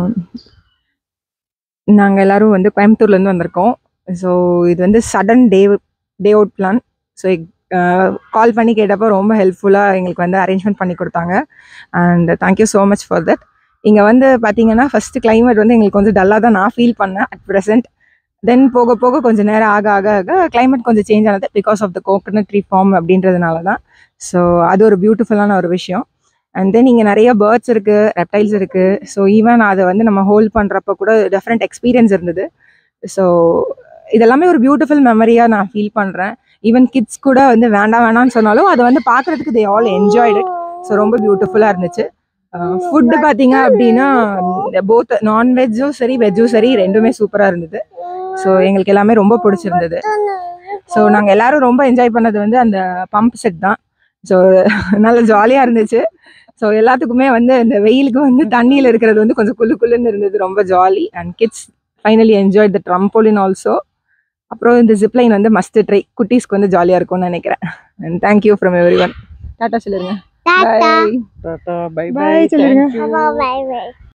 நாங்கள் எல்லாரும் வந்து கோயம்புத்தூர்லேருந்து வந்திருக்கோம் ஸோ இது வந்து sudden day day out plan so call பண்ணி கேட்டப்போ ரொம்ப ஹெல்ப்ஃபுல்லாக எங்களுக்கு வந்து அரேஞ்ச்மெண்ட் பண்ணி கொடுத்தாங்க and thank you so much for that இங்கே வந்து பார்த்தீங்கன்னா ஃபஸ்ட்டு climate வந்து எங்களுக்கு கொஞ்சம் டல்லாக தான் நான் ஃபீல் பண்ணேன் அட் ப்ரெசென்ட் தென் போக போக கொஞ்சம் நேரம் ஆக ஆக ஆக climate கொஞ்சம் சேஞ்ச் ஆனது because of the coconut tree farm அப்படின்றதுனால தான் ஸோ அது ஒரு பியூட்டிஃபுல்லான ஒரு விஷயம் அண்ட் தென் இங்கே நிறைய பேர்ட்ஸ் இருக்குது ரெப்டைல்ஸ் இருக்குது ஸோ ஈவன் அதை வந்து நம்ம ஹோல்ட் பண்ணுறப்ப கூட டிஃப்ரெண்ட் எக்ஸ்பீரியன்ஸ் இருந்தது ஸோ இதெல்லாமே ஒரு பியூட்டிஃபுல் மெமரியாக நான் ஃபீல் பண்ணுறேன் ஈவன் கிட்ஸ் கூட வந்து வேண்டாம் வேணாம்னு சொன்னாலும் அதை வந்து பார்க்குறதுக்கு தே ஆல் என்ஜாய்டு ஸோ ரொம்ப பியூட்டிஃபுல்லாக இருந்துச்சு ஃபுட்டு பார்த்தீங்க அப்படின்னா போத் நான்வெஜ்ஜும் சரி வெஜ்ஜும் சரி ரெண்டுமே சூப்பராக இருந்தது ஸோ எங்களுக்கு எல்லாமே ரொம்ப பிடிச்சிருந்தது ஸோ நாங்கள் எல்லாரும் ரொம்ப என்ஜாய் பண்ணது வந்து அந்த பம்ப் செட் தான் ஸோ நல்ல ஜாலியாக இருந்துச்சு ஸோ எல்லாத்துக்குமே வந்து இந்த வெயிலுக்கு வந்து தண்ணியில் இருக்கிறது வந்து கொஞ்சம் குளு குளுன்னு இருந்தது ரொம்ப jolly and kids finally enjoy the trampoline also அப்புறம் இந்த ஜிப்லைன் வந்து மஸ்ட் ட்ரை குட்டீஸ்க்கு வந்து ஜாலியாக இருக்கும்னு நினைக்கிறேன் and thank you from everyone tata சொல்லுங்க tata bye tata bye Bye bye சொல்லுங்க. Thank you bye by